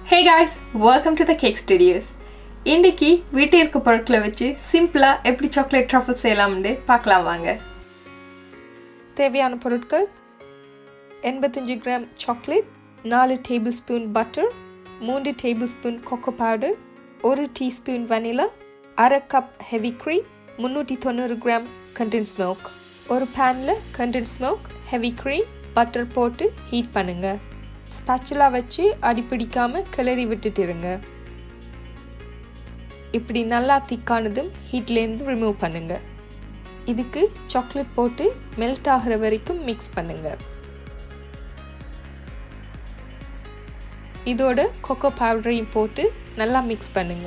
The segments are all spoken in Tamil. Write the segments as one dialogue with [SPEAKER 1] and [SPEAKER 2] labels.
[SPEAKER 1] hey guys welcome to the cake studios இன்றைக்கி வீட்டில் இருக்க பொருட்களை வச்சு சிம்பிளாக எப்படி சாக்லேட் ட்ரஃபிள் செய்யலாம்னு பார்க்கலாம் வாங்க தேவையான பொருட்கள் எண்பத்தஞ்சு கிராம் சாக்லேட் நாலு டேபிள் ஸ்பூன் பட்டர் மூன்று டேபிள் ஸ்பூன் கொக்கோ பவுடர் ஒரு டீஸ்பூன் வனிலா அரை கப் ஹெவி க்ரீம் முந்நூற்றி தொண்ணூறு கிராம் கண்டென்ஸ் மில்க் ஒரு பேனில் condensed milk heavy cream butter போட்டு ஹீட் பண்ணுங்கள் ஸ்பேச்சுலா வச்சு அடி பிடிக்காம கிளறி விட்டுட்டு இருங்க இப்படி நல்லா திக்கானதும் ஹீட்லேருந்து ரிமூவ் பண்ணுங்க இதுக்கு சாக்லேட் போட்டு மெல்ட் ஆகிற வரைக்கும் மிக்ஸ் பண்ணுங்க இதோட கொக்கோ பவுடரையும் போட்டு நல்லா மிக்ஸ் பண்ணுங்க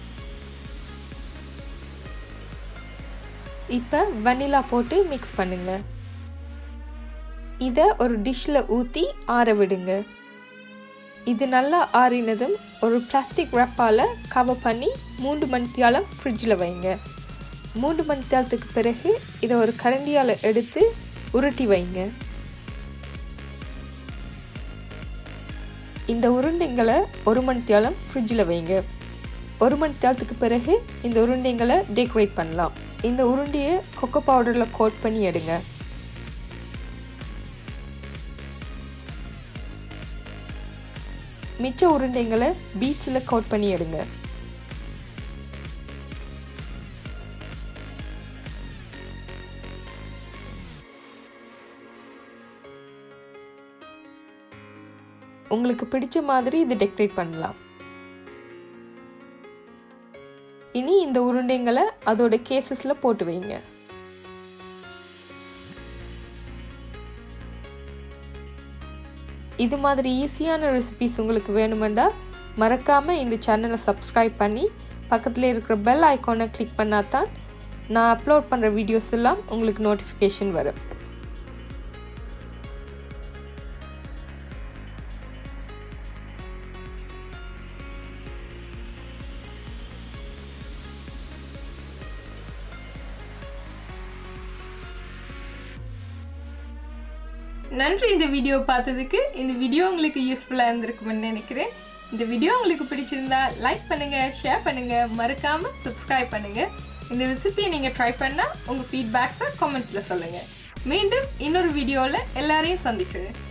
[SPEAKER 1] இப்போ வனிலா போட்டு மிக்ஸ் பண்ணுங்க இதை ஒரு டிஷ்ஷில் ஊற்றி ஆற விடுங்க இது நல்லா ஆறினதும் ஒரு பிளாஸ்டிக் ரேப்பால் கவர் பண்ணி மூன்று மணித்தியாலம் ஃப்ரிட்ஜில் வைங்க மூன்று மணித்தியாலத்துக்கு பிறகு இதை ஒரு கரண்டியால் எடுத்து உருட்டி வைங்க இந்த உருண்டைங்களை ஒரு மணித்தியாலம் ஃப்ரிட்ஜில் வைங்க ஒரு மணித்தியாலத்துக்கு பிறகு இந்த உருண்டைங்களை டெக்கரேட் பண்ணலாம் இந்த உருண்டையை கொக்கோ பவுடரில் கோட் பண்ணி எடுங்க மிச்ச உருண்டைங்களை பீட்ஸில் கோட் பண்ணி எடுங்க உங்களுக்கு பிடிச்ச மாதிரி இது டெக்கரேட் பண்ணலாம் இனி இந்த உருண்டைங்களை அதோட கேசஸில் போட்டு வைங்க இது மாதிரி ஈஸியான ரெசிபிஸ் உங்களுக்கு வேணுமெண்டா மறக்காமல் இந்த சேனலை சப்ஸ்கிரைப் பண்ணி பக்கத்தில் இருக்கிற பெல் ஐக்கானை கிளிக் பண்ணால் தான் நான் அப்லோட் பண்ணுற வீடியோஸ் எல்லாம் உங்களுக்கு நோட்டிஃபிகேஷன் வரும் நன்றி இந்த வீடியோ பார்த்ததுக்கு இந்த வீடியோ உங்களுக்கு யூஸ்ஃபுல்லாக இருந்திருக்கும்னு நினைக்கிறேன் இந்த வீடியோ உங்களுக்கு பிடிச்சிருந்தா லைக் பண்ணுங்க ஷேர் பண்ணுங்க மறக்காம சப்ஸ்கிரைப் பண்ணுங்க இந்த ரெசிபியை நீங்கள் ட்ரை பண்ணால் உங்கள் ஃபீட்பேக்ஸை கமெண்ட்ஸில் சொல்லுங்கள் மீண்டும் இன்னொரு வீடியோவில் எல்லாரையும் சந்திக்கிறேன்